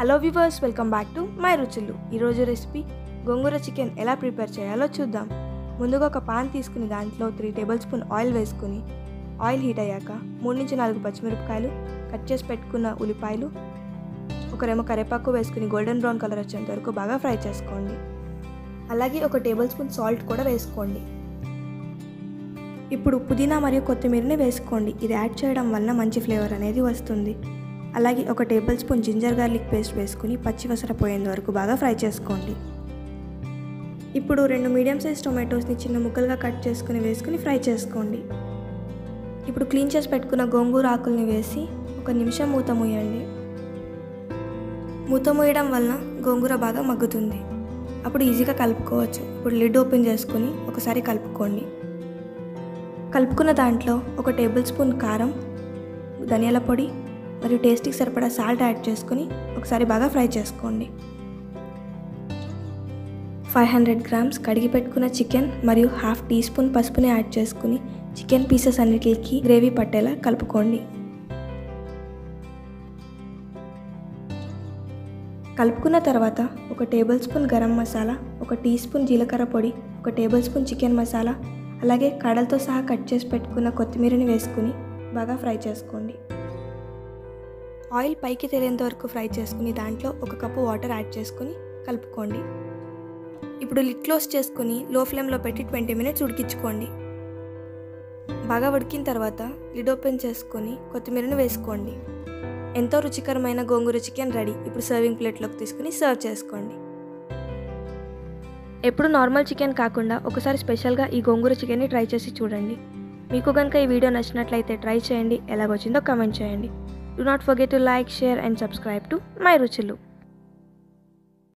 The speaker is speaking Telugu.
hello viewers welcome back to my రుచులు ఈరోజు రెసిపీ గోంగూర చికెన్ ఎలా ప్రిపేర్ చేయాలో చూద్దాం ముందుగా ఒక పాన్ తీసుకుని దాంట్లో త్రీ టేబుల్ స్పూన్ ఆయిల్ వేసుకుని ఆయిల్ హీట్ అయ్యాక మూడు నుంచి నాలుగు పచ్చిమిరపకాయలు కట్ చేసి పెట్టుకున్న ఉల్లిపాయలు ఒక రెమ్మ కరివేపాకు వేసుకుని గోల్డెన్ బ్రౌన్ కలర్ వచ్చేంత వరకు బాగా ఫ్రై చేసుకోండి అలాగే ఒక టేబుల్ స్పూన్ సాల్ట్ కూడా వేసుకోండి ఇప్పుడు పుదీనా మరియు కొత్తిమీరని వేసుకోండి ఇది యాడ్ చేయడం వల్ల మంచి ఫ్లేవర్ అనేది వస్తుంది అలాగే ఒక tablespoon ginger garlic paste వేసుకుని పచ్చివసర పోయేంత వరకు బాగా ఫ్రై చేసుకోండి ఇప్పుడు రెండు మీడియం సైజ్ టొమాటోస్ని చిన్న ముక్కలుగా కట్ చేసుకుని వేసుకుని ఫ్రై చేసుకోండి ఇప్పుడు క్లీన్ చేసి పెట్టుకున్న గోంగూర ఆకుల్ని వేసి ఒక నిమిషం మూత మూయండి మూత మూయడం వలన గోంగూర బాగా మగ్గుతుంది అప్పుడు ఈజీగా కలుపుకోవచ్చు ఇప్పుడు లిడ్ ఓపెన్ చేసుకుని ఒకసారి కలుపుకోండి కలుపుకున్న దాంట్లో ఒక టేబుల్ స్పూన్ కారం ధనియాల పొడి మరియు టేస్ట్కి సరిపడా సాల్ట్ యాడ్ చేసుకుని ఒకసారి బాగా ఫ్రై చేసుకోండి ఫైవ్ హండ్రెడ్ గ్రామ్స్ కడిగి పెట్టుకున్న చికెన్ మరియు హాఫ్ టీ స్పూన్ పసుపుని యాడ్ చేసుకుని చికెన్ పీసెస్ అన్నిటికి గ్రేవీ పట్టేలా కలుపుకోండి కలుపుకున్న తర్వాత ఒక టేబుల్ స్పూన్ గరం మసాలా ఒక టీ స్పూన్ జీలకర్ర పొడి ఒక టేబుల్ స్పూన్ చికెన్ మసాలా అలాగే కడలతో సహా కట్ చేసి పెట్టుకున్న కొత్తిమీరని వేసుకుని బాగా ఫ్రై చేసుకోండి ఆయిల్ పైకి తేలేంత వరకు ఫ్రై చేసుకుని దాంట్లో ఒక కప్పు వాటర్ యాడ్ చేసుకుని కలుపుకోండి ఇప్పుడు లిడ్ క్లోజ్ చేసుకుని లో ఫ్లేమ్లో పెట్టి ట్వంటీ మినిట్స్ ఉడికించుకోండి బాగా ఉడికిన తర్వాత లిడ్ ఓపెన్ చేసుకొని కొత్తిమీరని వేసుకోండి ఎంతో రుచికరమైన గోంగూర చికెన్ రెడీ ఇప్పుడు సర్వింగ్ ప్లేట్లోకి తీసుకుని సర్వ్ చేసుకోండి ఎప్పుడు నార్మల్ చికెన్ కాకుండా ఒకసారి స్పెషల్గా ఈ గోంగూర చికెన్ని ట్రై చేసి చూడండి మీకు కనుక ఈ వీడియో నచ్చినట్లయితే ట్రై చేయండి ఎలాగొచ్చిందో కమెంట్ చేయండి do not forget to like share and subscribe to my రుచులు